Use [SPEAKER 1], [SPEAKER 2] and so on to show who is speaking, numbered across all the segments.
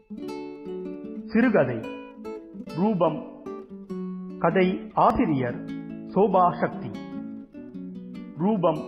[SPEAKER 1] சிறுகதை ரூபம் கதை ஆசிரியர் சோபா சக்தி ரூபம்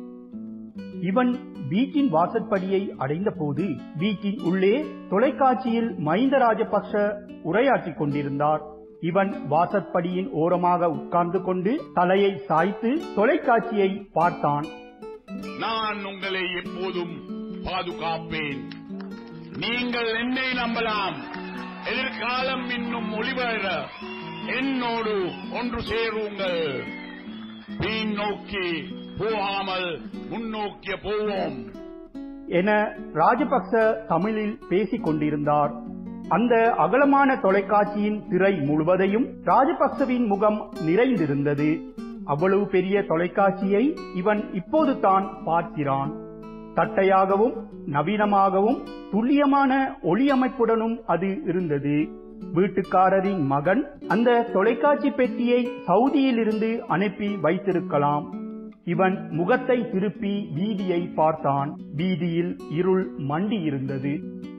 [SPEAKER 1] இவன் வீட்டின் வாசற்படியை அடைந்தபோது வீட்டின் உள்ளே தொலைக்காட்சியில் மஹிந்த ராஜபக்ஷ உரையாற்றிக் கொண்டிருந்தார் இவன் வாசற்படியின் ஓரமாக உட்கார்ந்து கொண்டு தலையை சாய்த்து தொலைக்காட்சியை பார்த்தான்
[SPEAKER 2] நான் உங்களை எப்போதும் பாதுகாப்பேன் நீங்கள் என்னை நம்பலாம் எதிர்காலம் இன்னும் ஒளிவர என்னோடு ஒன்று சேருங்கள் பின் நோக்கி போகாமல் முன்னோக்கிய போவோம்
[SPEAKER 1] என ராஜபக்ச தமிழில் பேசிக் கொண்டிருந்தார் அந்த அகலமான தொலைக்காட்சியின் திரை முழுவதையும் ராஜபக்சவின் முகம் நிறைந்திருந்தது அவ்வளவு பெரிய தொலைக்காட்சியை இவன் இப்போது தான் பார்க்கிறான் தட்டையாகவும் நவீனமாகவும் துல்லியமான ஒளியமைப்புடனும் அது இருந்தது வீட்டுக்காரரின் மகன் அந்த தொலைக்காட்சி பெட்டியை சவுதியிலிருந்து அனுப்பி வைத்திருக்கலாம் இவன் முகத்தை திருப்பி வீதியை பார்த்தான் வீதியில் இருள் மண்டி இருந்தது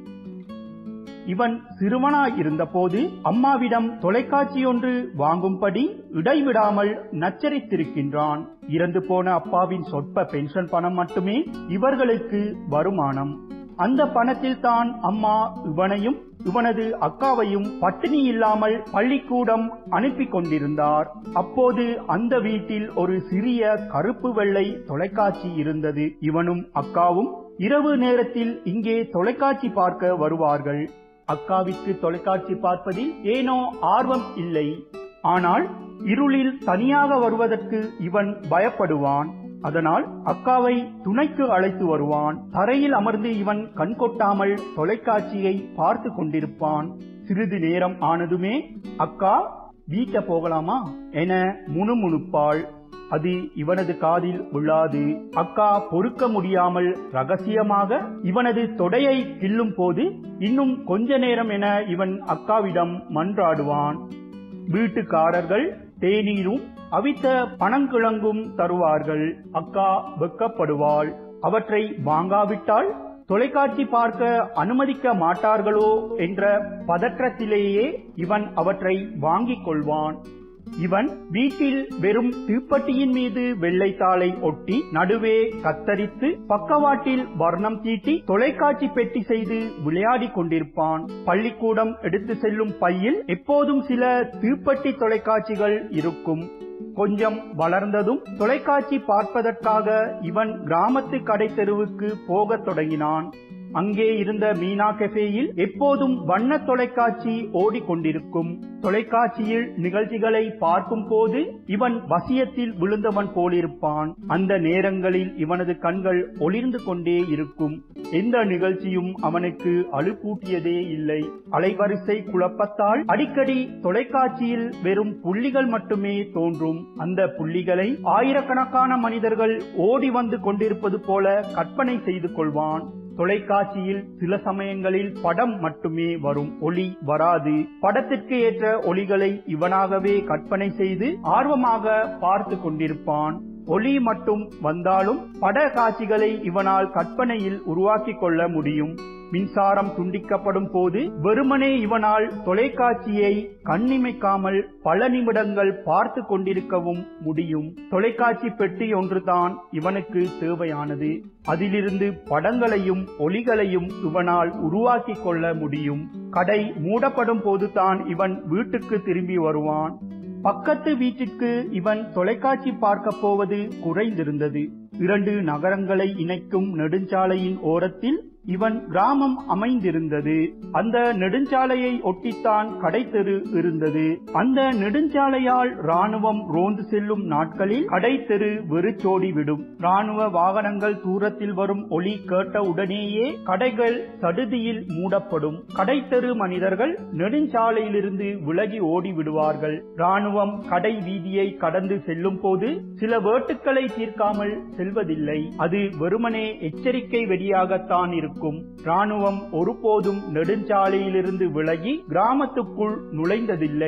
[SPEAKER 1] இவன் சிறுவனாய் இருந்தபோது அம்மாவிடம் தொலைக்காட்சி ஒன்று வாங்கும்படி இடைவிடாமல் நச்சரித்திருக்கின்றான் இறந்து போன அப்பாவின் சொற்ப பென்ஷன் பணம் மட்டுமே இவர்களுக்கு வருமானம் அந்த பணத்தில் தான் அம்மா இவனையும் இவனது அக்காவையும் பட்டினி இல்லாமல் பள்ளிக்கூடம் அனுப்பி கொண்டிருந்தார் அப்போது அந்த வீட்டில் ஒரு சிறிய கருப்பு வெள்ளை தொலைக்காட்சி இருந்தது இவனும் அக்காவும் இரவு நேரத்தில் இங்கே தொலைக்காட்சி பார்க்க வருவார்கள் அக்காவிற்கு தொலைக்காட்சி பார்ப்பதில் ஏனோ ஆர்வம் இல்லை ஆனால் இருளில் தனியாக வருவதற்கு இவன் பயப்படுவான் அதனால் அக்காவை துணைக்கு அழைத்து வருவான் தரையில் அமர்ந்து இவன் கண்கொட்டாமல் தொலைக்காட்சியை பார்த்து கொண்டிருப்பான் சிறிது நேரம் ஆனதுமே அக்கா வீட்ட போகலாமா என முணுமுணுப்பாள் அது இவனது காதில் விழாது அக்கா பொறுக்க முடியாமல் ரகசியமாக இவனது தொடையை கிள்ளும் போது இன்னும் கொஞ்ச நேரம் என இவன் அக்காவிடம் மன்றாடுவான் வீட்டுக்காரர்கள் தேநீரும் அவித்த பனங்கிழங்கும் தருவார்கள் அக்கா வெக்கப்படுவாள் அவற்றை வாங்காவிட்டால் தொலைக்காட்சி பார்க்க அனுமதிக்க மாட்டார்களோ என்ற பதற்றத்திலேயே இவன் அவற்றை வாங்கிக் கொள்வான் இவன் வீட்டில் வெறும் தீப்பெட்டியின் மீது வெள்ளைத்தாளை ஒட்டி நடுவே கத்தரித்து பக்கவாட்டில் வர்ணம் தீட்டி தொலைக்காட்சி பெட்டி செய்து விளையாடிக் கொண்டிருப்பான் பள்ளிக்கூடம் எடுத்து செல்லும் பையில் எப்போதும் சில தீப்பெட்டி தொலைக்காட்சிகள் இருக்கும் கொஞ்சம் வளர்ந்ததும் தொலைக்காட்சி பார்ப்பதற்காக இவன் கிராமத்து கடை தெருவுக்கு போகத் தொடங்கினான் அங்கே இருந்த மீனா கெஃபேயில் எப்போதும் வண்ண தொலைக்காட்சி ஓடிக்கொண்டிருக்கும் தொலைக்காட்சியில் நிகழ்ச்சிகளை பார்க்கும் போது இவன் வசியத்தில் விழுந்தவன் போலிருப்பான் அந்த நேரங்களில் இவனது கண்கள் ஒளிர்ந்து கொண்டே இருக்கும் எந்த நிகழ்ச்சியும் அவனுக்கு அழுப்பூட்டியதே இல்லை அலைவரிசை குழப்பத்தால் அடிக்கடி தொலைக்காட்சியில் வெறும் புள்ளிகள் மட்டுமே தோன்றும் அந்த புள்ளிகளை ஆயிரக்கணக்கான மனிதர்கள் ஓடி வந்து கொண்டிருப்பது போல கற்பனை செய்து கொள்வான் தொலைக்காட்சியில் சில சமயங்களில் படம் மட்டுமே வரும் ஒளி வராது படத்திற்கு ஏற்ற ஒளிகளை இவனாகவே கற்பனை செய்து ஆர்வமாக பார்த்து கொண்டிருப்பான் ஒளி மட்டும் வந்தாலும் பட காட்சிகளை இவனால் கற்பனையில் உருவாக்கிக் கொள்ள முடியும் மின்சாரம் துண்டிக்கப்படும் போது வெறுமனே இவனால் தொலைக்காட்சியை கண்ணிமைக்காமல் பல நிமிடங்கள் பார்த்து கொண்டிருக்கவும் முடியும் தொலைக்காட்சி பெட்டி ஒன்றுதான் இவனுக்கு தேவையானது அதிலிருந்து படங்களையும் ஒளிகளையும் இவனால் உருவாக்கிக் கொள்ள முடியும் கடை மூடப்படும் போதுதான் இவன் வீட்டுக்கு திரும்பி வருவான் பக்கத்து வீட்டிற்கு இவன் தொலைக்காட்சி பார்க்க போவது குறைந்திருந்தது இரண்டு நகரங்களை இணைக்கும் நெடுஞ்சாலையின் ஓரத்தில் இவன் கிராமம் அமைந்திருந்தது அந்த நெடுஞ்சாலையை ஒட்டித்தான் கடைத்தெரு இருந்தது அந்த நெடுஞ்சாலையால் ராணுவம் ரோந்து செல்லும் நாட்களில் கடைத்தெரு வெறிச்சோடி விடும் ராணுவ வாகனங்கள் தூரத்தில் வரும் ஒளி கேட்ட உடனேயே கடைகள் சடுதியில் மூடப்படும் கடைத்தெரு மனிதர்கள் நெடுஞ்சாலையிலிருந்து விலகி ஓடி விடுவார்கள் ராணுவம் கடை வீதியை கடந்து செல்லும் போது சில வேட்டுக்களை தீர்க்காமல் செல்வதில்லை அது வெறுமனே எச்சரிக்கை வெடியாகத்தான் இருக்கும் இருக்கும் ராணுவம் ஒருபோதும் நெடுஞ்சாலையிலிருந்து விலகி கிராமத்துக்குள் நுழைந்ததில்லை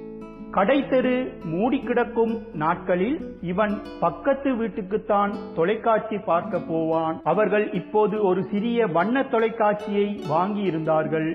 [SPEAKER 1] கடைத்தெரு மூடி கிடக்கும் நாட்களில் இவன் பக்கத்து வீட்டுக்குத்தான் தொலைக்காட்சி பார்க்க போவான் அவர்கள் இப்போது ஒரு சிறிய வண்ண தொலைக்காட்சியை வாங்கி இருந்தார்கள்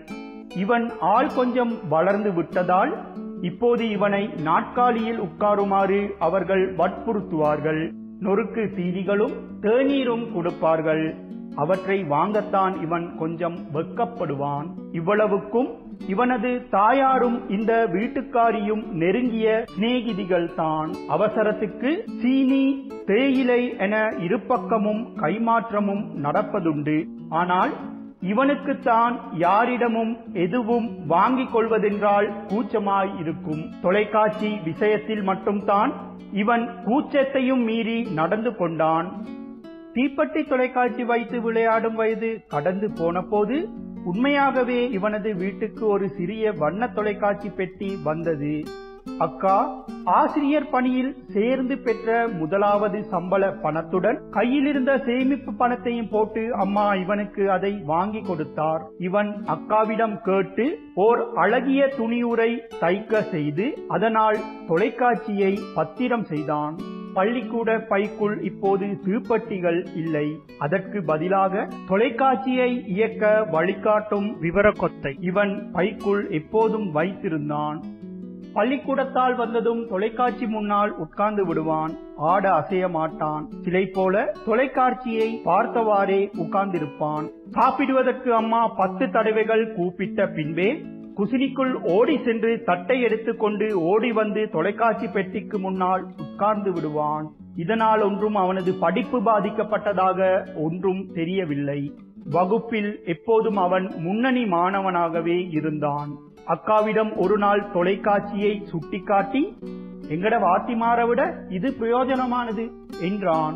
[SPEAKER 1] இவன் ஆள் கொஞ்சம் வளர்ந்து விட்டதால் இப்போது இவனை நாட்காலியில் உட்காருமாறு அவர்கள் வற்புறுத்துவார்கள் நொறுக்கு தீனிகளும் தேநீரும் கொடுப்பார்கள் அவற்றை வாங்கத்தான் இவன் கொஞ்சம் வெட்கப்படுவான் இவ்வளவுக்கும் இவனது தாயாரும் இந்த வீட்டுக்காரியும் நெருங்கிய சிநேகிதிகள் தான் அவசரத்துக்கு சீனி தேயிலை என இருபக்கமும் கைமாற்றமும் நடப்பதுண்டு ஆனால் இவனுக்குத்தான் யாரிடமும் எதுவும் வாங்கிக் கொள்வதென்றால் கூச்சமாய் இருக்கும் தொலைக்காட்சி விஷயத்தில் மட்டும்தான் இவன் கூச்சத்தையும் மீறி நடந்து கொண்டான் தீப்பெட்டி தொலைக்காட்சி வைத்து விளையாடும் வயது கடந்து போன போது உண்மையாகவே இவனது வீட்டுக்கு ஒரு சிறிய வண்ண தொலைக்காட்சி பெட்டி வந்தது அக்கா ஆசிரியர் பணியில் சேர்ந்து பெற்ற முதலாவது சம்பள பணத்துடன் கையில் இருந்த சேமிப்பு பணத்தையும் போட்டு அம்மா இவனுக்கு அதை வாங்கி கொடுத்தார் இவன் அக்காவிடம் கேட்டு ஓர் அழகிய துணியுரை தைக்க செய்து அதனால் தொலைக்காட்சியை பத்திரம் செய்தான் பள்ளிக்கூட பைக்குள் இப்போது தீப்பெட்டிகள் இல்லை அதற்கு பதிலாக தொலைக்காட்சியை இயக்க வழிகாட்டும் விவரக்கொத்தை இவன் பைக்குள் எப்போதும் வைத்திருந்தான் பள்ளிக்கூடத்தால் வந்ததும் தொலைக்காட்சி முன்னால் உட்கார்ந்து விடுவான் ஆட அசைய மாட்டான் சிலை போல தொலைக்காட்சியை பார்த்தவாறே உட்கார்ந்திருப்பான் சாப்பிடுவதற்கு அம்மா பத்து தடவைகள் கூப்பிட்ட பின்பே குசினிக்குள் ஓடி சென்று தட்டை எடுத்துக்கொண்டு ஓடி வந்து தொலைக்காட்சி பெட்டிக்கு முன்னால் உட்கார்ந்து விடுவான் இதனால் ஒன்றும் அவனது படிப்பு பாதிக்கப்பட்டதாக ஒன்றும் தெரியவில்லை வகுப்பில் எப்போதும் அவன் முன்னணி மாணவனாகவே இருந்தான் அக்காவிடம் ஒரு நாள் தொலைக்காட்சியை சுட்டிக்காட்டி எங்கட வாத்திமாரை விட இது பிரயோஜனமானது என்றான்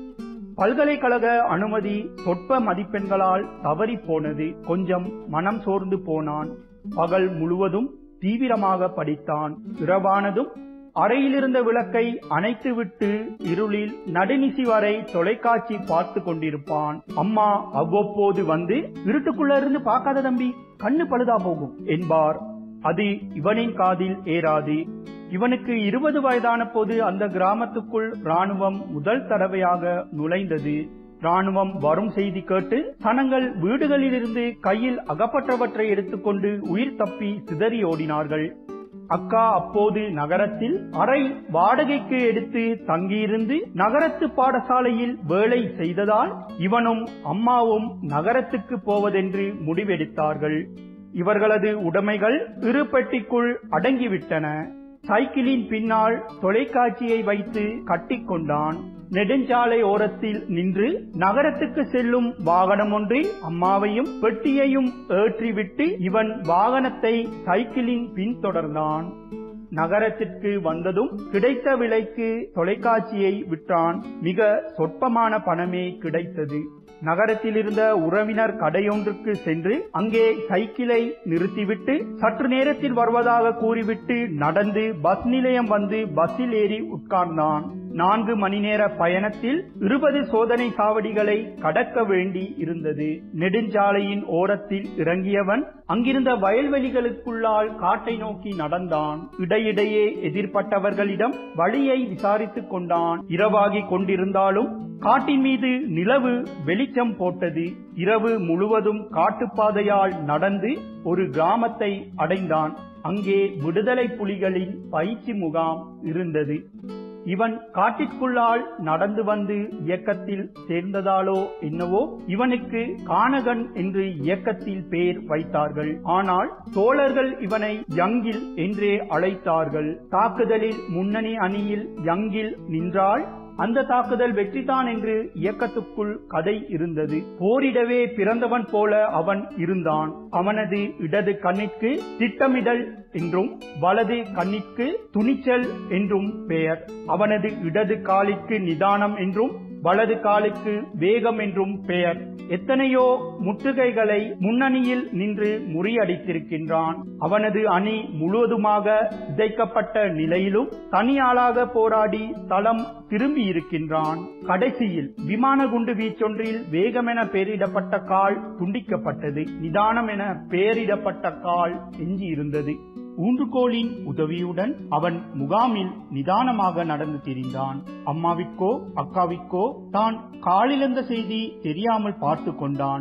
[SPEAKER 1] பல்கலைக்கழக அனுமதி சொற்ப மதிப்பெண்களால் தவறி போனது கொஞ்சம் மனம் சோர்ந்து போனான் பகல் முழுவதும் தீவிரமாக படித்தான் இரவானதும் அறையிலிருந்த விளக்கை அணைத்துவிட்டு இருளில் நடுநிசி வரை தொலைக்காட்சி பார்த்து கொண்டிருப்பான் அம்மா அவ்வப்போது வந்து இருட்டுக்குள்ள இருந்து பார்க்காத தம்பி கண்ணு பழுதா போகும் என்பார் அது இவனின் காதில் ஏறாது இவனுக்கு இருபது வயதான போது அந்த கிராமத்துக்குள் ராணுவம் முதல் தடவையாக நுழைந்தது ராணுவம் வரும் செய்தி கேட்டு சனங்கள் வீடுகளிலிருந்து கையில் அகப்பட்டவற்றை எடுத்துக்கொண்டு உயிர் தப்பி சிதறி ஓடினார்கள் அக்கா அப்போது நகரத்தில் அறை வாடகைக்கு எடுத்து தங்கியிருந்து நகரத்து பாடசாலையில் வேலை செய்ததால் இவனும் அம்மாவும் நகரத்துக்கு போவதென்று முடிவெடுத்தார்கள் இவர்களது உடைமைகள் இரு பெட்டிக்குள் அடங்கிவிட்டன சைக்கிளின் பின்னால் தொலைக்காட்சியை வைத்து கட்டிக்கொண்டான் நெடுஞ்சாலை ஓரத்தில் நின்று நகரத்துக்கு செல்லும் வாகனம் ஒன்றில் அம்மாவையும் பெட்டியையும் ஏற்றிவிட்டு இவன் வாகனத்தை சைக்கிளின் பின்தொடர்ந்தான் நகரத்திற்கு வந்ததும் கிடைத்த விலைக்கு தொலைக்காட்சியை விற்றான் மிக சொற்பமான பணமே கிடைத்தது நகரத்தில் இருந்த உறவினர் கடையொன்றுக்கு சென்று அங்கே சைக்கிளை நிறுத்திவிட்டு சற்று நேரத்தில் வருவதாக கூறிவிட்டு நடந்து பஸ் நிலையம் வந்து பஸ்ஸில் ஏறி உட்கார்ந்தான் நான்கு மணி நேர பயணத்தில் இருபது சோதனை சாவடிகளை கடக்க வேண்டி இருந்தது நெடுஞ்சாலையின் ஓரத்தில் இறங்கியவன் அங்கிருந்த வயல்வெளிகளுக்குள்ளால் காட்டை நோக்கி நடந்தான் இடையிடையே எதிர்பட்டவர்களிடம் வழியை விசாரித்துக் கொண்டான் இரவாகி கொண்டிருந்தாலும் காட்டின் மீது நிலவு வெளிச்சம் போட்டது இரவு முழுவதும் காட்டுப்பாதையால் நடந்து ஒரு கிராமத்தை அடைந்தான் அங்கே விடுதலை புலிகளின் பயிற்சி முகாம் இருந்தது இவன் காட்டிற்குள்ளால் நடந்து வந்து இயக்கத்தில் சேர்ந்ததாலோ என்னவோ இவனுக்கு கானகன் என்று இயக்கத்தில் பெயர் வைத்தார்கள் ஆனால் தோழர்கள் இவனை யங்கில் என்றே அழைத்தார்கள் தாக்குதலில் முன்னணி அணியில் யங்கில் நின்றால் அந்த தாக்குதல் வெற்றிதான் என்று இயக்கத்துக்குள் கதை இருந்தது போரிடவே பிறந்தவன் போல அவன் இருந்தான் அவனது இடது கண்ணிற்கு திட்டமிடல் என்றும் வலது கண்ணிற்கு துணிச்சல் என்றும் பெயர் அவனது இடது காலிற்கு நிதானம் என்றும் வலது காலுக்கு வேகம் என்றும் பெயர் எத்தனையோ முற்றுகைகளை முன்னணியில் நின்று முறியடித்திருக்கின்றான் அவனது அணி முழுவதுமாக சிதைக்கப்பட்ட நிலையிலும் தனியாளாக போராடி தளம் திரும்பி இருக்கின்றான் கடைசியில் விமான குண்டு வீச்சொன்றில் வேகமென பெயரிடப்பட்ட கால் துண்டிக்கப்பட்டது நிதானம் என பெயரிடப்பட்ட கால் எஞ்சியிருந்தது ஊன்றுகோலின் உதவியுடன் அவன் முகாமில் நிதானமாக நடந்து திரிந்தான் அம்மாவிற்கோ அக்காவிற்கோ தான் காலிழந்த செய்தி தெரியாமல் பார்த்து கொண்டான்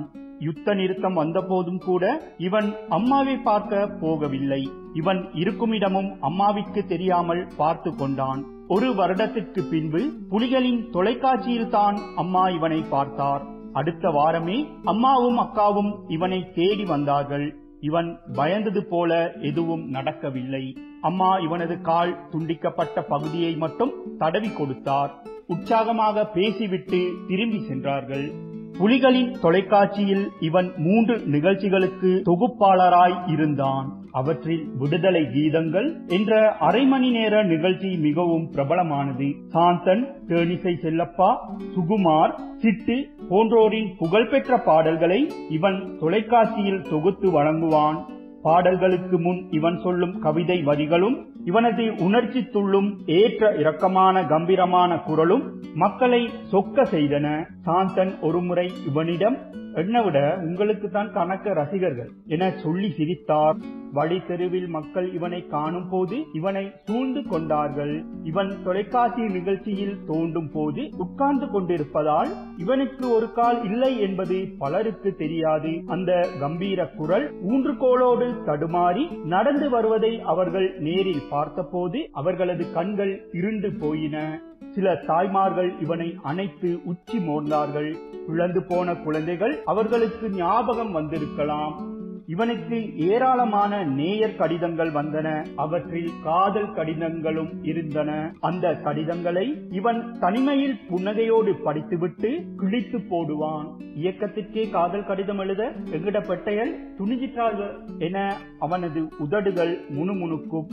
[SPEAKER 1] யுத்த நிறுத்தம் வந்தபோதும் கூட இவன் அம்மாவை பார்க்க போகவில்லை இவன் இருக்குமிடமும் அம்மாவிற்கு தெரியாமல் பார்த்து கொண்டான் ஒரு வருடத்திற்கு பின்பு புலிகளின் தொலைக்காட்சியில் தான் அம்மா இவனை பார்த்தார் அடுத்த வாரமே அம்மாவும் அக்காவும் இவனை தேடி வந்தார்கள் இவன் பயந்தது போல எதுவும் நடக்கவில்லை அம்மா இவனது கால் துண்டிக்கப்பட்ட பகுதியை மட்டும் தடவி கொடுத்தார் உற்சாகமாக பேசிவிட்டு திரும்பி சென்றார்கள் புலிகளின் தொலைக்காட்சியில் இவன் மூன்று நிகழ்ச்சிகளுக்கு தொகுப்பாளராய் இருந்தான் அவற்றில் விடுதலை கீதங்கள் என்ற அரை மணி நேர நிகழ்ச்சி மிகவும் பிரபலமானது சாந்தன் தேனிசை செல்லப்பா சுகுமார் சிட்டு போன்றோரின் புகழ்பெற்ற பாடல்களை இவன் தொலைக்காட்சியில் தொகுத்து வழங்குவான் பாடல்களுக்கு முன் இவன் சொல்லும் கவிதை வரிகளும் இவனது உணர்ச்சி துள்ளும் ஏற்ற இரக்கமான கம்பீரமான குரலும் மக்களை சொக்க செய்தன சாந்தன் ஒருமுறை இவனிடம் என்னை விட உங்களுக்கு தான் கணக்க ரசிகர்கள் என சொல்லி சிரித்தார் வழி தெருவில் மக்கள் இவனை காணும் போது இவனை சூழ்ந்து கொண்டார்கள் இவன் தொலைக்காட்சி நிகழ்ச்சியில் தோண்டும் போது உட்கார்ந்து கொண்டிருப்பதால் இவனுக்கு ஒரு கால் இல்லை என்பது பலருக்கு தெரியாது அந்த கம்பீர குரல் ஊன்றுகோளோடு தடுமாறி நடந்து வருவதை அவர்கள் நேரில் பார்த்தபோது அவர்களது கண்கள் இருண்டு போயின சில தாய்மார்கள் இவனை அணைத்து உச்சி மோர்ந்தார்கள் இழந்து போன குழந்தைகள் அவர்களுக்கு ஞாபகம் வந்திருக்கலாம் இவனுக்கு ஏராளமான நேயர் கடிதங்கள் வந்தன அவற்றில் காதல் கடிதங்களும் இருந்தன அந்த கடிதங்களை இவன் தனிமையில் புன்னகையோடு படித்துவிட்டு கிழித்து போடுவான் இயக்கத்திற்கே காதல் கடிதம் எழுத எங்கிட பெட்டையல் துணிஞ்சிட்டார்கள் என அவனது உதடுகள் முணுமுணுக்கும்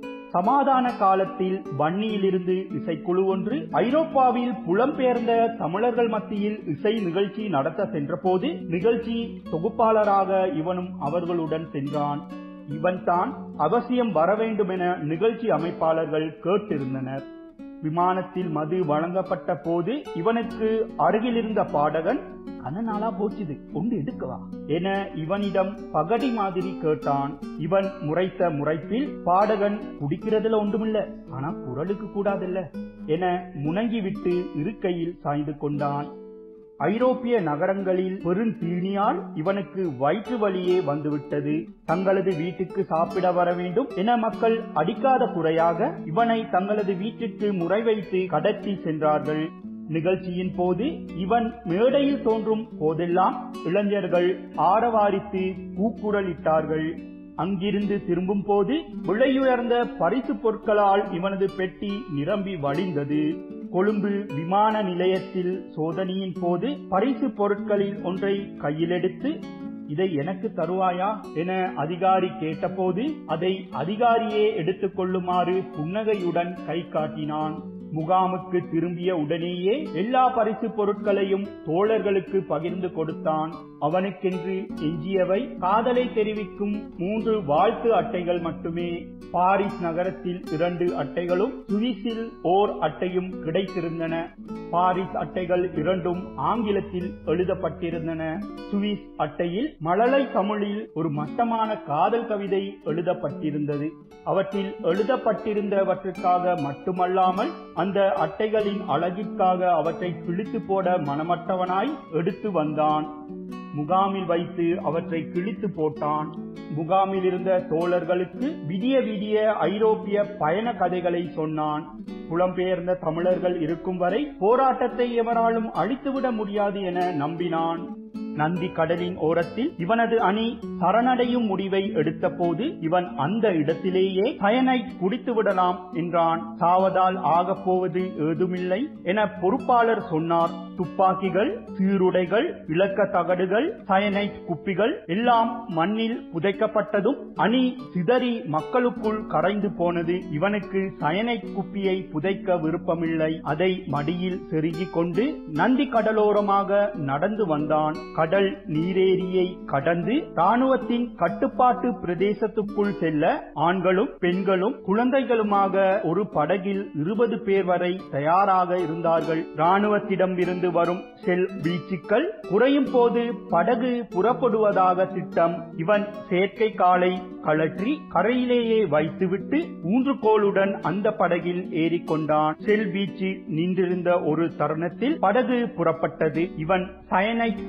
[SPEAKER 1] சமாதான காலத்தில் வன்னியிலிருந்து இசைக்குழு ஒன்று ஐரோப்பாவில் புலம்பெயர்ந்த தமிழர்கள் மத்தியில் இசை நிகழ்ச்சி நடத்த சென்றபோது நிகழ்ச்சி தொகுப்பாளராக இவனும் அவர்களுடன் சென்றான் இவன்தான் அவசியம் வர வேண்டும் என நிகழ்ச்சி அமைப்பாளர்கள் கேட்டிருந்தனர் விமானத்தில் மது வழங்கப்பட்ட போது இவனுக்கு அருகிலிருந்த பாடகன் கன நாளா போச்சுது கொண்டு எடுக்கவா என இவனிடம் பகடி மாதிரி கேட்டான் இவன் முறைத்த முறைப்பில் பாடகன் குடிக்கிறதுல ஒன்றுமில்ல ஆனா குரலுக்கு கூடாதுல்ல என முணங்கிவிட்டு இருக்கையில் சாய்ந்து கொண்டான் ஐரோப்பிய நகரங்களில் பெருந்தீனியால் இவனுக்கு வயிற்று வலியே வந்துவிட்டது தங்களது வீட்டுக்கு சாப்பிட வர வேண்டும் என மக்கள் அடிக்காத குறையாக இவனை தங்களது வீட்டிற்கு முறை வைத்து கடத்தி சென்றார்கள் நிகழ்ச்சியின் போது இவன் மேடையில் தோன்றும் போதெல்லாம் இளைஞர்கள் ஆரவாரித்து கூக்குரலிட்டார்கள் அங்கிருந்து திரும்பும் போது விலையுயர்ந்த பரிசு பொருட்களால் இவனது பெட்டி நிரம்பி வழிந்தது கொழும்பு விமான நிலையத்தில் சோதனையின் போது பரிசு பொருட்களில் ஒன்றை கையிலெடுத்து இதை எனக்கு தருவாயா என அதிகாரி கேட்டபோது அதை அதிகாரியே எடுத்துக் கொள்ளுமாறு புன்னகையுடன் கை காட்டினான் முகாமுக்கு திரும்பிய உடனேயே எல்லா பரிசு பொருட்களையும் தோழர்களுக்கு பகிர்ந்து கொடுத்தான் அவனுக்கென்று எஞ்சியவை காதலை தெரிவிக்கும் மூன்று வாழ்த்து அட்டைகள் மட்டுமே பாரிஸ் நகரத்தில் இரண்டு அட்டைகளும் சுவிஸில் ஓர் அட்டையும் கிடைத்திருந்தன பாரிஸ் அட்டைகள் இரண்டும் ஆங்கிலத்தில் எழுதப்பட்டிருந்தன சுவிஸ் அட்டையில் மழலை தமிழில் ஒரு மட்டமான காதல் கவிதை எழுதப்பட்டிருந்தது அவற்றில் எழுதப்பட்டிருந்தவற்றுக்காக மட்டுமல்லாமல் அந்த அட்டைகளின் அழகிற்காக அவற்றை கிழித்து போட மனமட்டவனாய் எடுத்து வந்தான் முகாமில் வைத்து அவற்றை கிழித்து போட்டான் முகாமில் இருந்த தோழர்களுக்கு விடிய விடிய ஐரோப்பிய பயண கதைகளை சொன்னான் புலம்பெயர்ந்த தமிழர்கள் இருக்கும் வரை போராட்டத்தை எவராலும் அழித்துவிட முடியாது என நம்பினான் நந்தி கடலின் ஓரத்தில் இவனது அணி சரணடையும் முடிவை எடுத்த போது இவன் அந்த இடத்திலேயே பயனை குடித்து விடலாம் என்றான் சாவதால் ஆகப் போவது ஏதுமில்லை என பொறுப்பாளர் சொன்னார் துப்பாக்கிகள் சீருடைகள் இலக்க தகடுகள் சயனைட் குப்பிகள் எல்லாம் மண்ணில் புதைக்கப்பட்டதும் அணி சிதறி மக்களுக்குள் கரைந்து போனது இவனுக்கு சயனைட் குப்பியை புதைக்க விருப்பமில்லை அதை மடியில் செருகிக் கொண்டு நந்தி கடலோரமாக நடந்து வந்தான் கடல் நீரேரியை கடந்து ராணுவத்தின் கட்டுப்பாட்டு பிரதேசத்துக்குள் செல்ல ஆண்களும் பெண்களும் குழந்தைகளுமாக ஒரு படகில் இருபது பேர் வரை தயாராக இருந்தார்கள் ராணுவத்திடம் இருந்து வரும் செல் வீச்சுக்கள் குறையும் போது படகு புறப்படுவதாக திட்டம் இவன் செயற்கை காலை கழற்றி கரையிலேயே வைத்துவிட்டு ஊன்றுகோளுடன் அந்த படகில் ஏறிக்கொண்டான் செல் வீச்சு நின்றிருந்த ஒரு தருணத்தில் படகு புறப்பட்டது இவன் சயனைட் குப்பியை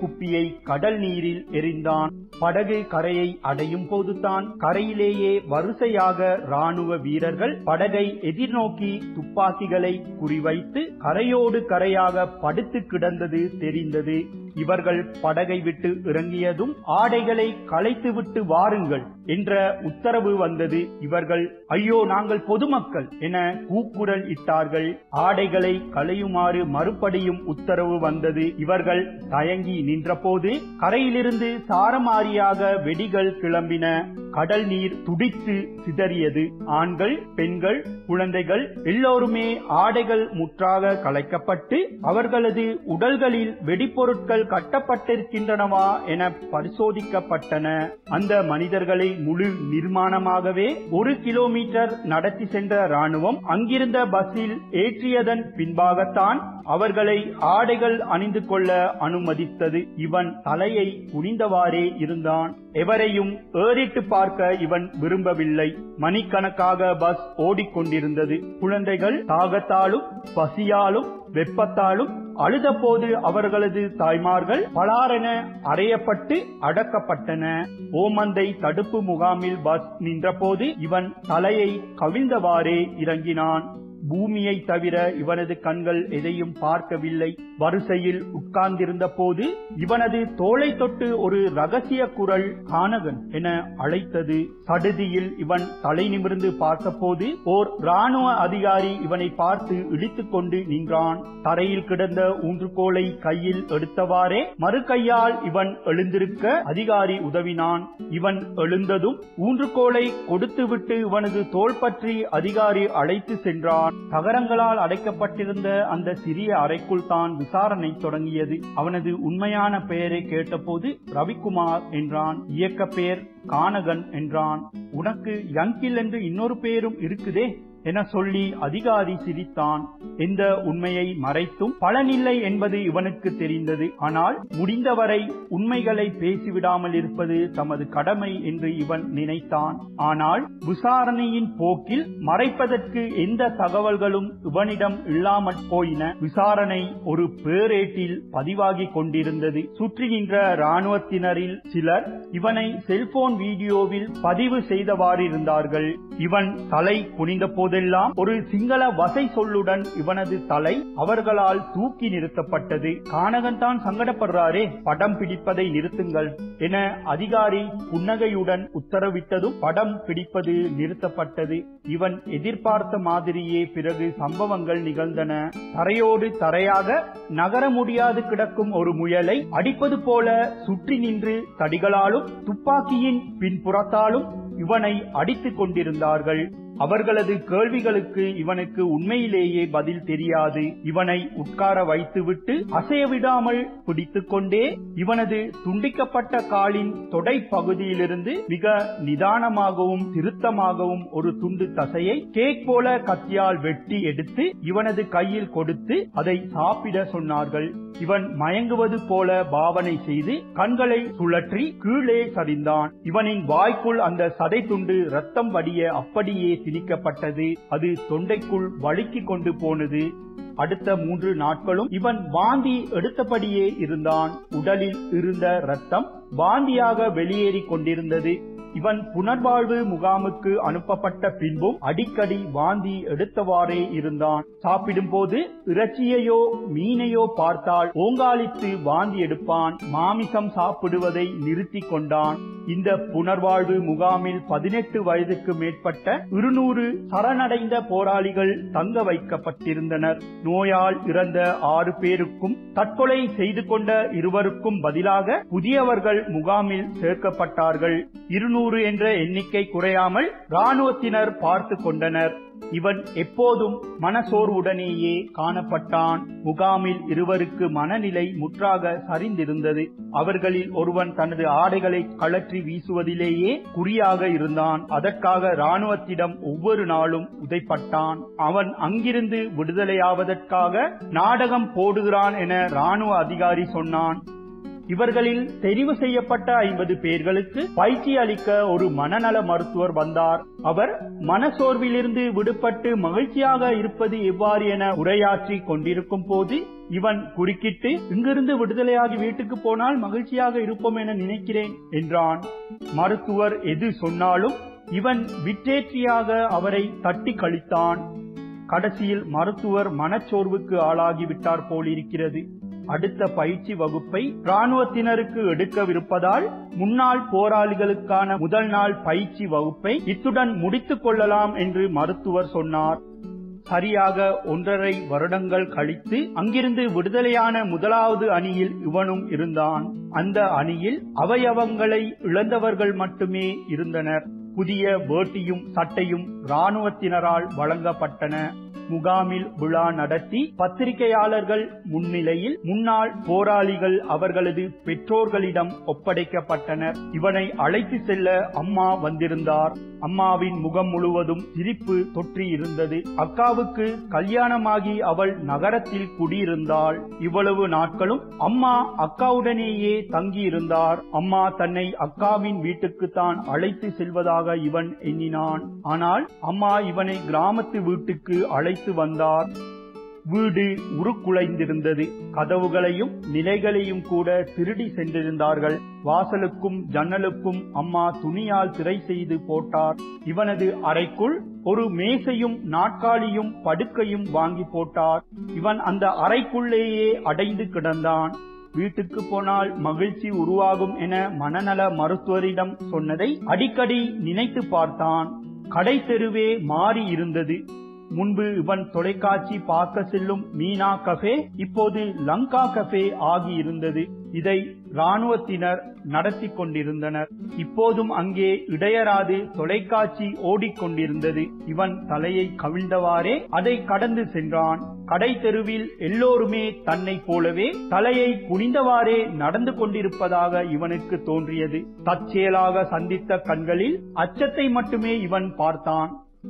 [SPEAKER 1] படுக்கையை கடல் நீரில் எறிந்தான் படகு கரையை அடையும் போதுதான் கரையிலேயே வரிசையாக ராணுவ வீரர்கள் படகை எதிர்நோக்கி துப்பாக்கிகளை குறிவைத்து கரையோடு கரையாக படுத்து கிடந்தது தெரிந்தது இவர்கள் படகை விட்டு இறங்கியதும் ஆடைகளை களைத்துவிட்டு வாருங்கள் என்ற உத்தரவு வந்தது இவர்கள் ஐயோ நாங்கள் பொதுமக்கள் என கூக்குரல் இட்டார்கள் ஆடைகளை களையுமாறு மறுபடியும் உத்தரவு வந்தது இவர்கள் தயங்கி நின்றபோது கரையிலிருந்து சாரமாரியாக வெடிகள் கிளம்பின கடல் நீர் துடித்து சிதறியது ஆண்கள் பெண்கள் குழந்தைகள் எல்லோருமே ஆடைகள் முற்றாக கலைக்கப்பட்டு அவர்களது உடல்களில் வெடிப்பொருட்கள் கட்டப்பட்டிருக்கின்றனவா என பரிசோதிக்கப்பட்டன அந்த மனிதர்களை முழு நிர்மாணமாகவே ஒரு கிலோமீட்டர் நடத்தி சென்ற ராணுவம் அங்கிருந்த பஸ்ஸில் ஏற்றியதன் பின்பாகத்தான் அவர்களை ஆடைகள் அணிந்து கொள்ள அனுமதித்தது இவன் தலையை குனிந்தவாறே இருந்தான் எவரையும் ஏறிட்டு பார்க்க இவன் விரும்பவில்லை மணிக்கணக்காக பஸ் ஓடிக்கொண்டிருந்தது குழந்தைகள் தாகத்தாலும் பசியாலும் வெப்பத்தாலும் அழுதபோது அவர்களது தாய்மார்கள் பலாரென அறையப்பட்டு அடக்கப்பட்டன ஓமந்தை தடுப்பு முகாமில் பஸ் நின்றபோது இவன் தலையை கவிழ்ந்தவாறே இறங்கினான் பூமியை தவிர இவனது கண்கள் எதையும் பார்க்கவில்லை வரிசையில் உட்கார்ந்திருந்த போது இவனது தோளை தொட்டு ஒரு ரகசிய குரல் கானகன் என அழைத்தது சடுதியில் இவன் தலை நிமிர்ந்து பார்த்தபோது ஓர் ராணுவ அதிகாரி இவனை பார்த்து இழித்துக் கொண்டு நின்றான் தரையில் கிடந்த ஊன்றுகோலை கையில் எடுத்தவாறே மறு கையால் இவன் எழுந்திருக்க அதிகாரி உதவினான் இவன் எழுந்ததும் ஊன்றுகோலை கொடுத்துவிட்டு இவனது தோள் பற்றி அதிகாரி அழைத்து சென்றான் தகரங்களால் அடைக்கப்பட்டிருந்த அந்த சிறிய அறைக்குள் தான் விசாரணை தொடங்கியது அவனது உண்மையான பெயரை கேட்டபோது ரவிக்குமார் என்றான் இயக்க பெயர் கானகன் என்றான் உனக்கு யங்கில் என்று இன்னொரு பெயரும் இருக்குதே என சொல்லி அதிகாரி சிரித்தான் எந்த உண்மையை மறைத்தும் பலனில்லை என்பது இவனுக்கு தெரிந்தது ஆனால் முடிந்தவரை உண்மைகளை பேசிவிடாமல் இருப்பது தமது கடமை என்று இவன் நினைத்தான் ஆனால் விசாரணையின் போக்கில் மறைப்பதற்கு எந்த தகவல்களும் இவனிடம் இல்லாமற் போயின விசாரணை ஒரு பேரேட்டில் பதிவாகி கொண்டிருந்தது சுற்றி நின்ற ராணுவத்தினரில் சிலர் இவனை செல்போன் வீடியோவில் பதிவு செய்தவாறிருந்தார்கள் இவன் தலை குனிந்த போதெல்லாம் ஒரு சிங்கள வசை சொல்லுடன் இவனது தலை அவர்களால் தூக்கி நிறுத்தப்பட்டது கானகன் தான் சங்கடப்படுறாரே படம் பிடிப்பதை நிறுத்துங்கள் என அதிகாரி புன்னகையுடன் உத்தரவிட்டதும் படம் பிடிப்பது நிறுத்தப்பட்டது இவன் எதிர்பார்த்த மாதிரியே பிறகு சம்பவங்கள் நிகழ்ந்தன தரையோடு தரையாக நகர முடியாது கிடக்கும் ஒரு முயலை அடிப்பது போல சுற்றி நின்று தடிகளாலும் துப்பாக்கியின் பின்புறத்தாலும் இவனை அடித்துக் கொண்டிருந்தார்கள் அவர்களது கேள்விகளுக்கு இவனுக்கு உண்மையிலேயே பதில் தெரியாது இவனை உட்கார வைத்துவிட்டு அசைய விடாமல் பிடித்துக் கொண்டே இவனது துண்டிக்கப்பட்ட காலின் தொடை பகுதியிலிருந்து மிக நிதானமாகவும் திருத்தமாகவும் ஒரு துண்டு தசையை கேக் போல கத்தியால் வெட்டி எடுத்து இவனது கையில் கொடுத்து அதை சாப்பிட சொன்னார்கள் இவன் மயங்குவது போல பாவனை செய்து கண்களை சுழற்றி கீழே சரிந்தான் இவனின் வாய்க்குள் அந்த சதை துண்டு ரத்தம் வடிய அப்படியே திணிக்கப்பட்டது அது தொண்டைக்குள் வழுக்கிக் கொண்டு போனது அடுத்த மூன்று நாட்களும் இவன் வாந்தி எடுத்தபடியே இருந்தான் உடலில் இருந்த ரத்தம் வாந்தியாக வெளியேறி கொண்டிருந்தது இவன் புனர்வாழ்வு முகாமுக்கு அனுப்பப்பட்ட பின்பும் அடிக்கடி வாந்தி எடுத்தவாறே இருந்தான் சாப்பிடும் போது இறைச்சியையோ மீனையோ பார்த்தால் ஓங்காலித்து வாந்தி எடுப்பான் மாமிசம் சாப்பிடுவதை நிறுத்தி கொண்டான் இந்த புனர்வாழ்வு முகாமில் பதினெட்டு வயதுக்கு மேற்பட்ட இருநூறு சரணடைந்த போராளிகள் தங்க வைக்கப்பட்டிருந்தனர் நோயால் இறந்த ஆறு பேருக்கும் தற்கொலை செய்து கொண்ட இருவருக்கும் பதிலாக புதியவர்கள் முகாமில் சேர்க்கப்பட்டார்கள் இருநூறு என்ற எண்ணிக்கை குறையாமல் ராணுவத்தினர் பார்த்து கொண்டனர் இவன் எப்போதும் மனசோர்வுடனேயே காணப்பட்டான் முகாமில் இருவருக்கு மனநிலை முற்றாக சரிந்திருந்தது அவர்களில் ஒருவன் தனது ஆடைகளை கழற்றி வீசுவதிலேயே குறியாக இருந்தான் அதற்காக ராணுவத்திடம் ஒவ்வொரு நாளும் உதைப்பட்டான் அவன் அங்கிருந்து விடுதலையாவதற்காக நாடகம் போடுகிறான் என ராணுவ அதிகாரி சொன்னான் இவர்களில் தெரிவு செய்யப்பட்ட ஐம்பது பேர்களுக்கு பயிற்சி அளிக்க ஒரு மனநல மருத்துவர் வந்தார் அவர் மனசோர்விலிருந்து விடுபட்டு மகிழ்ச்சியாக இருப்பது எவ்வாறு என உரையாற்றி கொண்டிருக்கும் போது இவன் குறுக்கிட்டு இங்கிருந்து விடுதலையாகி வீட்டுக்கு போனால் மகிழ்ச்சியாக இருப்போம் என நினைக்கிறேன் என்றான் மருத்துவர் எது சொன்னாலும் இவன் விற்றேற்றியாக அவரை தட்டி கழித்தான் கடைசியில் மருத்துவர் மனச்சோர்வுக்கு ஆளாகிவிட்டார் போலிருக்கிறது அடுத்த பயிற்சி வகுப்பை ராணுவத்தினருக்கு எடுக்கவிருப்பதால் முன்னாள் போராளிகளுக்கான முதல் நாள் பயிற்சி வகுப்பை இத்துடன் முடித்துக் கொள்ளலாம் என்று மருத்துவர் சொன்னார் சரியாக ஒன்றரை வருடங்கள் கழித்து அங்கிருந்து விடுதலையான முதலாவது அணியில் இவனும் இருந்தான் அந்த அணியில் அவயவங்களை இழந்தவர்கள் மட்டுமே இருந்தனர் புதிய வேட்டியும் சட்டையும் ராணுவத்தினரால் வழங்கப்பட்டன முகாமில் விழா நடத்தி பத்திரிகையாளர்கள் முன்னிலையில் முன்னாள் போராளிகள் அவர்களது பெற்றோர்களிடம் ஒப்படைக்கப்பட்டனர் இவனை அழைத்து செல்ல அம்மா வந்திருந்தார் அம்மாவின் முகம் முழுவதும் சிரிப்பு தொற்றி இருந்தது அக்காவுக்கு கல்யாணமாகி அவள் நகரத்தில் குடியிருந்தாள் இவ்வளவு நாட்களும் அம்மா அக்காவுடனேயே தங்கியிருந்தார் அம்மா தன்னை அக்காவின் வீட்டுக்கு தான் அழைத்து செல்வதாக இவன் எண்ணினான் ஆனால் அம்மா இவனை கிராமத்து வீட்டுக்கு அழைத்து வந்தார் வீடு உருக்குலைந்திருந்தது கதவுகளையும் நிலைகளையும் கூட திருடி சென்றிருந்தார்கள் வாசலுக்கும் ஜன்னலுக்கும் அம்மா துணியால் திரை செய்து போட்டார் இவனது அறைக்குள் ஒரு மேசையும் நாற்காலியும் படுக்கையும் வாங்கி போட்டார் இவன் அந்த அறைக்குள்ளேயே அடைந்து கிடந்தான் வீட்டுக்கு போனால் மகிழ்ச்சி உருவாகும் என மனநல மருத்துவரிடம் சொன்னதை அடிக்கடி நினைத்து பார்த்தான் கடை தெருவே மாறி இருந்தது முன்பு இவன் தொலைக்காட்சி பார்க்க செல்லும் மீனா கஃபே இப்போது லங்கா கஃபே ஆகி இருந்தது இதை ராணுவத்தினர் நடத்தி கொண்டிருந்தனர் இப்போதும் அங்கே இடையராது தொலைக்காட்சி ஓடிக்கொண்டிருந்தது இவன் தலையை கவிழ்ந்தவாறே அதை கடந்து சென்றான் கடை தெருவில் எல்லோருமே தன்னை போலவே தலையை குனிந்தவாறே நடந்து கொண்டிருப்பதாக இவனுக்கு தோன்றியது தற்செயலாக சந்தித்த கண்களில் அச்சத்தை மட்டுமே இவன் பார்த்தான்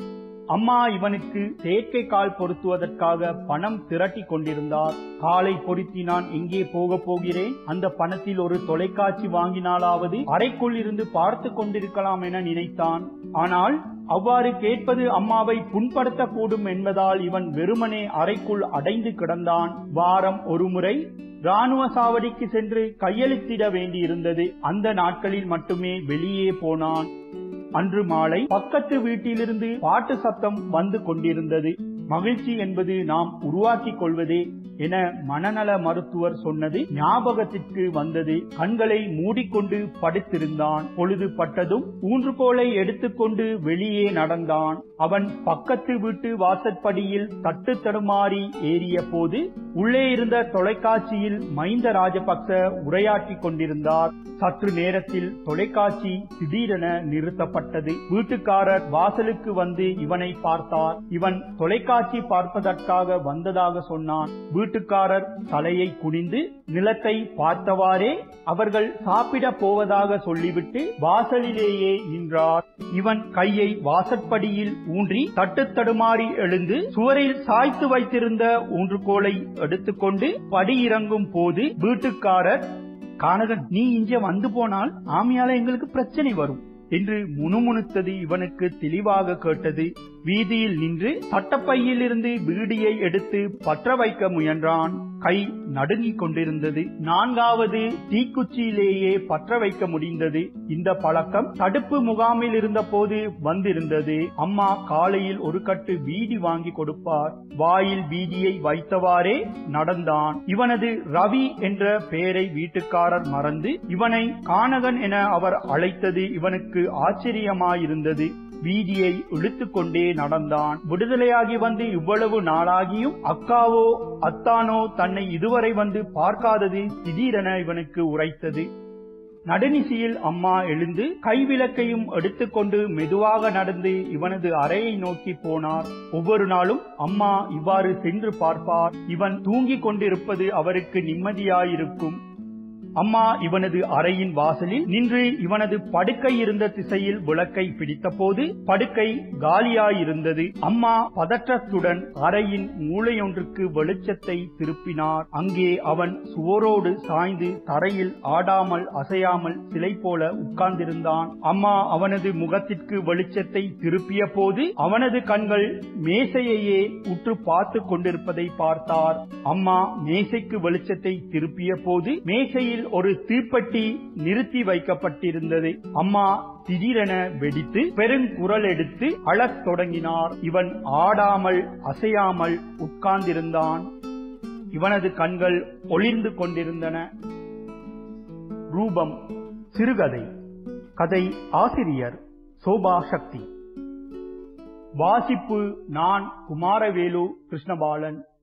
[SPEAKER 1] அம்மா இவனுக்கு செயற்கை கால் பொருத்துவதற்காக பணம் திரட்டி கொண்டிருந்தார் காலை பொருத்தி நான் எங்கே போக போகிறேன் அந்த பணத்தில் ஒரு தொலைக்காட்சி வாங்கினாலாவது அறைக்குள் இருந்து பார்த்து கொண்டிருக்கலாம் என நினைத்தான் ஆனால் அவ்வாறு கேட்பது அம்மாவை புண்படுத்தக்கூடும் என்பதால் இவன் வெறுமனே அறைக்குள் அடைந்து கிடந்தான் வாரம் ஒருமுறை ராணுவ சாவடிக்கு சென்று கையெழுத்திட வேண்டியிருந்தது அந்த நாட்களில் மட்டுமே வெளியே போனான் அன்று மாலை பக்கத்து வீட்டிலிருந்து பாட்டு சத்தம் வந்து கொண்டிருந்தது மகிழ்ச்சி என்பது நாம் உருவாக்கிக் கொள்வதே என மனநல மருத்துவர் சொன்னது ஞாபகத்திற்கு வந்தது கண்களை மூடிக்கொண்டு படுத்திருந்தான் பொழுது பட்டதும் ஊன்றுகோலை எடுத்துக்கொண்டு வெளியே நடந்தான் அவன் பக்கத்து வீட்டு வாசற்படியில் தட்டு தடுமாறி ஏறிய போது உள்ளே இருந்த தொலைக்காட்சியில் மைந்த ராஜபக்ச உரையாற்றிக் கொண்டிருந்தார் சற்று நேரத்தில் தொலைக்காட்சி திடீரென நிறுத்தப்பட்டது வீட்டுக்காரர் வாசலுக்கு வந்து இவனை பார்த்தார் இவன் தொலைக்காட்சி பார்ப்பதற்காக வந்ததாக சொன்னான் வீட்டுக்காரர் தலையை குனிந்து நிலத்தை பார்த்தவாறே அவர்கள் சாப்பிட போவதாக சொல்லிவிட்டு வாசலிலேயே நின்றார் இவன் கையை வாசற்படியில் ஊன்றி தட்டு தடுமாறி எழுந்து சுவரில் சாய்த்து வைத்திருந்த ஊன்றுகோலை எடுத்துக்கொண்டு படி இறங்கும் போது வீட்டுக்காரர் கானகன் நீ இங்க வந்து போனால் ஆமையால எங்களுக்கு பிரச்சனை வரும் என்று முணுமுணுத்தது இவனுக்கு தெளிவாக கேட்டது வீதியில் நின்று சட்டப்பையில் இருந்து பீடியை எடுத்து பற்ற வைக்க முயன்றான் கை நடுங்கிக் கொண்டிருந்தது நான்காவது தீக்குச்சியிலேயே பற்ற வைக்க முடிந்தது இந்த பழக்கம் தடுப்பு முகாமில் இருந்த போது வந்திருந்தது அம்மா காலையில் ஒரு கட்டு பீடி வாங்கி கொடுப்பார் வாயில் பீடியை வைத்தவாறே நடந்தான் இவனது ரவி என்ற பெயரை வீட்டுக்காரர் மறந்து இவனை கானகன் என அவர் அழைத்தது இவனுக்கு ஆச்சரியமாயிருந்தது வீதியை இழுத்துக் கொண்டே நடந்தான் விடுதலையாகி வந்து இவ்வளவு நாளாகியும் அக்காவோ அத்தானோ தன்னை இதுவரை வந்து பார்க்காதது திடீரென இவனுக்கு உரைத்தது நடுநிசியில் அம்மா எழுந்து கைவிளக்கையும் எடுத்துக்கொண்டு மெதுவாக நடந்து இவனது அறையை நோக்கி போனார் ஒவ்வொரு நாளும் அம்மா இவ்வாறு சென்று பார்ப்பார் இவன் தூங்கிக் கொண்டிருப்பது அவருக்கு நிம்மதியாயிருக்கும் அம்மா இவனது அறையின் வாசலில் நின்று இவனது படுக்கை இருந்த திசையில் விளக்கை பிடித்தபோது படுக்கை காலியாயிருந்தது அம்மா பதற்றத்துடன் அறையின் மூளையொன்றுக்கு வெளிச்சத்தை திருப்பினார் அங்கே அவன் சுவரோடு சாய்ந்து தரையில் ஆடாமல் அசையாமல் சிலை போல உட்கார்ந்திருந்தான் அம்மா அவனது முகத்திற்கு வெளிச்சத்தை திருப்பிய போது அவனது கண்கள் மேசையையே உற்று பார்த்து கொண்டிருப்பதை பார்த்தார் அம்மா மேசைக்கு வெளிச்சத்தை திருப்பிய போது மேசையில் ஒரு தீப்பெட்டி நிறுத்தி வைக்கப்பட்டிருந்தது அம்மா திடீரென வெடித்து பெருங்குரல் எடுத்து அழத் தொடங்கினார் இவன் ஆடாமல் அசையாமல் உட்கார்ந்திருந்தான் இவனது கண்கள் ஒளிர்ந்து கொண்டிருந்தன ரூபம் சிறுகதை கதை ஆசிரியர் சோபா சக்தி வாசிப்பு நான் குமாரவேலு கிருஷ்ணபாலன்